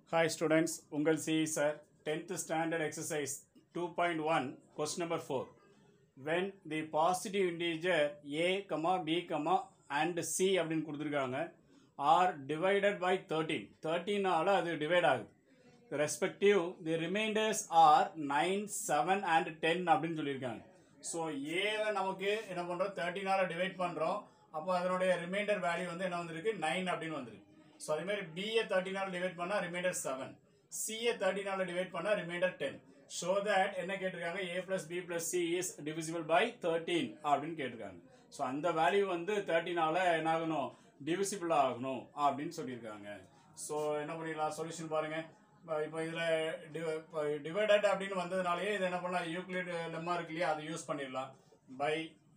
Hi students உங்கள் C E sir tenth standard exercise two point one question number four when the positive integer A comma B comma and C அப்படின்னு கொடுத்துருக்காங்க are divided by thirteen தேர்ட்டீனால் அது divide ஆகுது respective the remainders are nine seven and ten அப்படின்னு சொல்லியிருக்காங்க so ஏவை நமக்கு என்ன பண்ணுறோம் தேர்ட்டினால் டிவைட் பண்ணுறோம் அப்போ அதனுடைய ரிமைண்டர் வேல்யூ வந்து என்ன வந்திருக்கு நைன் அப்படின்னு வந்திருக்கு ஸோ அதே மாதிரி பிஏ தேர்ட்டினால் டிவைட் பண்ணால் ரிமைண்டர் செவன் சிஏ தேர்ட்டினால் டிவைட் பண்ணால் ரிமைண்டர் டென் ஷோ தட் என்ன கேட்டிருக்காங்க A plus B plus C is divisible by thirteen அப்படின்னு கேட்டிருக்காங்க ஸோ அந்த வேல்யூ வந்து தேர்ட்டினால என்ன ஆகணும் டிவிசிபிள் ஆகணும் அப்படின்னு சொல்லியிருக்காங்க ஸோ என்ன பண்ணிடலாம் சொல்யூஷன் பாருங்க இப்போ இதில் டிவைடட் அப்படின்னு வந்ததுனாலயே இது என்ன பண்ணலாம் யூக்ளிட் லெம்மா இருக்கு இல்லையா அதை யூஸ் பண்ணிடலாம் by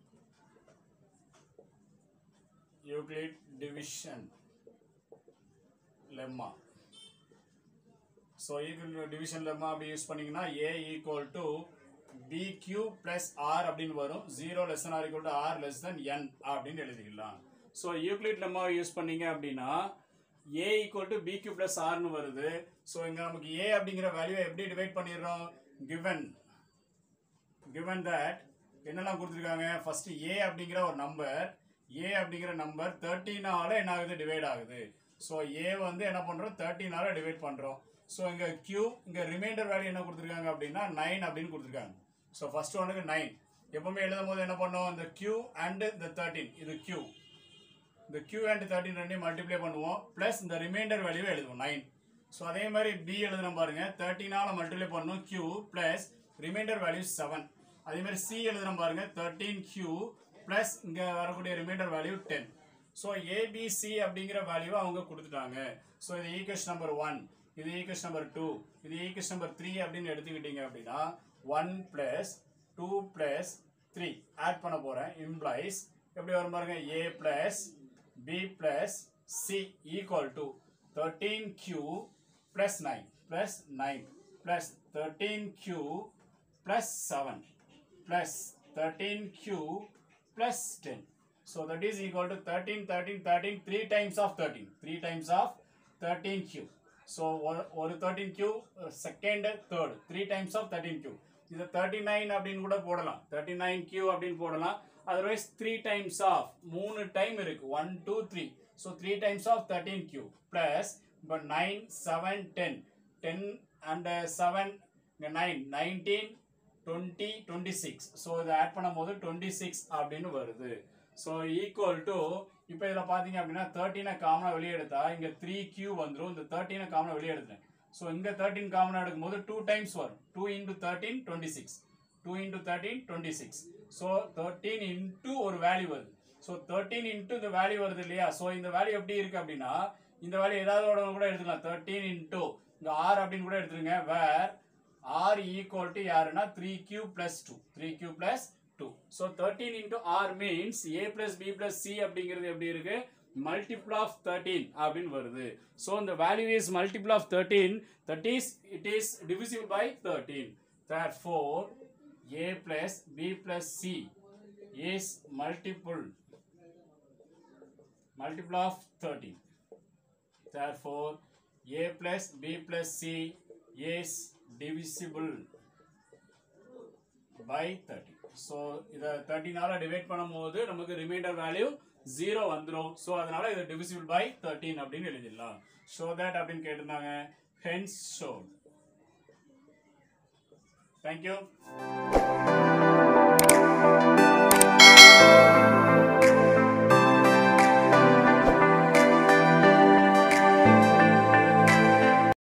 Euclid division lemma so equal division lemma அப்படி யூஸ் பண்ணீங்கன்னா A equal to B Q plus R அப்படின்னு வரும் zero less R equal to R less than N அப்படின்னு எழுதிக்கலாம் ஸோ யூக்ளிட் லெம்மா யூஸ் பண்ணீங்க அப்படின்னா A equal to B Q plus ஆர்னு வருது ஸோ இங்கே நமக்கு ஏ அப்படிங்கிற வேல்யூ எப்படி டிவைட் பண்ணிடுறோம் கிவன் கிவன் தட் என்னெல்லாம் கொடுத்துருக்காங்க ஃபர்ஸ்ட் ஏ அப்படிங்கிற ஒரு நம்பர் ஏ அப்படிங்கிற நம்பர் தேர்ட்டினால என்ன ஆகுது டிவைட் ஆகுது ஸோ ஏ வந்து என்ன பண்ணுறோம் தேர்ட்டினால டிவைட் பண்ணுறோம் ஸோ இங்கே கியூ இங்கே ரிமைண்டர் வேல்யூ என்ன கொடுத்துருக்காங்க அப்படின்னா நைன் அப்படின்னு கொடுத்துருக்காங்க ஸோ ஃபர்ஸ்ட் ஒன்றுக்கு நைன் எப்பவுமே எழுதும் போது என்ன பண்ணோம் இந்த கியூ அண்ட் இந்த தேர்ட்டின் இது கியூ இந்த கியூ அண்ட் தேர்ட்டின் ரெண்டையும் மல்டிப்ளை பண்ணுவோம் ப்ளஸ் இந்த ரிமைண்டர் வேல்யூ எழுதுவோம் நைன் ஸோ அதே மாதிரி பி எழுதுன பாருங்க தேர்ட்டினால மல்டிப்ளை பண்ணும் Q plus remainder value seven அதே மாதிரி சி எழுதுன பாருங்க தேர்ட்டீன் கியூ ப்ளஸ் இங்கே வரக்கூடிய remainder value ten so ABC அப்படிங்கிற வேல்யூ அவங்க கொடுத்துட்டாங்க ஸோ இது ஈக்குவேஷன் நம்பர் ஒன் இது ஈக்குவேஷன் நம்பர் டூ இது ஈக்குவேஷன் நம்பர் த்ரீ அப்படின்னு எடுத்துக்கிட்டீங்க அப்படின்னா one plus two plus three add பண்ண போகிறேன் இம்ப்ளைஸ் எப்படி வரும் பாருங்க A plus B plus C equal to thirteen Q plus nine plus nine plus thirteen Q plus seven plus thirteen Q plus 10. So that is equal to 13, 13, 13, 3 times of 13. 3 times of 13q. So ஒரு- ஒரு 13q, uh, second, third, 3 times of 13q. இது 39 அப்படின்னு கூட போடலாம் 39q அப்படின்னு போடலாம் otherwise 3 times of மூணு time இருக்கு 1 2 3 so 3 times of 13q plus இப்போ 9 7 10 10 and uh, 7 இங்க 9 19 டுவெண்ட்டி டுவெண்ட்டி சிக்ஸ் ஸோ இதை ஆட் பண்ணும்போது டுவெண்ட்டி சிக்ஸ் அப்படின்னு வருது ஸோ ஈக்குவல் டு இப்போ இதில் பார்த்தீங்க அப்படின்னா தேர்ட்டீனை காமனாக வெளியே எடுத்தா இங்கே த்ரீ கியூ வந்துடும் இந்த தேர்ட்டீனை காமனாக வெளியே எடுத்தேன் ஸோ இங்கே தேர்ட்டின் காமனாக எடுக்கும்போது டூ டைம்ஸ் வரும் two into thirteen twenty six two into thirteen twenty six so thirteen into ஒரு வேல்யூ வருது ஸோ தேர்ட்டீன் இன்டூ இந்த வேல்யூ வருது இல்லையா ஸோ இந்த வேல்யூ எப்படி இருக்கு அப்படின்னா இந்த வேல்யூ ஏதாவது கூட எடுத்துக்கலாம் தேர்ட்டீன் இன்டூ இந்த ஆர் அப்படின்னு கூட எடுத்துருங்க வேர் r equal to யாருன்னா 3q plus 2 3q plus 2 so 13 into r means a plus b plus c அப்படிங்கிறது எப்படி இருக்கு multiple of 13 அப்படின்னு வருது so the value is multiple of 13 that is it is divisible by 13 therefore a plus b plus c is multiple multiple of 13 therefore a plus b plus c is divisible by 30 so இதை தேர்ட்டினால divide பண்ணும்போது நமக்கு remainder value zero வந்துடும் so அதனால இதை divisible by thirteen அப்படின்னு எழுதிடலாம் show that அப்படின்னு கேட்டிருந்தாங்க ஹென்ஸ் ஷோட் தேங்க்யூ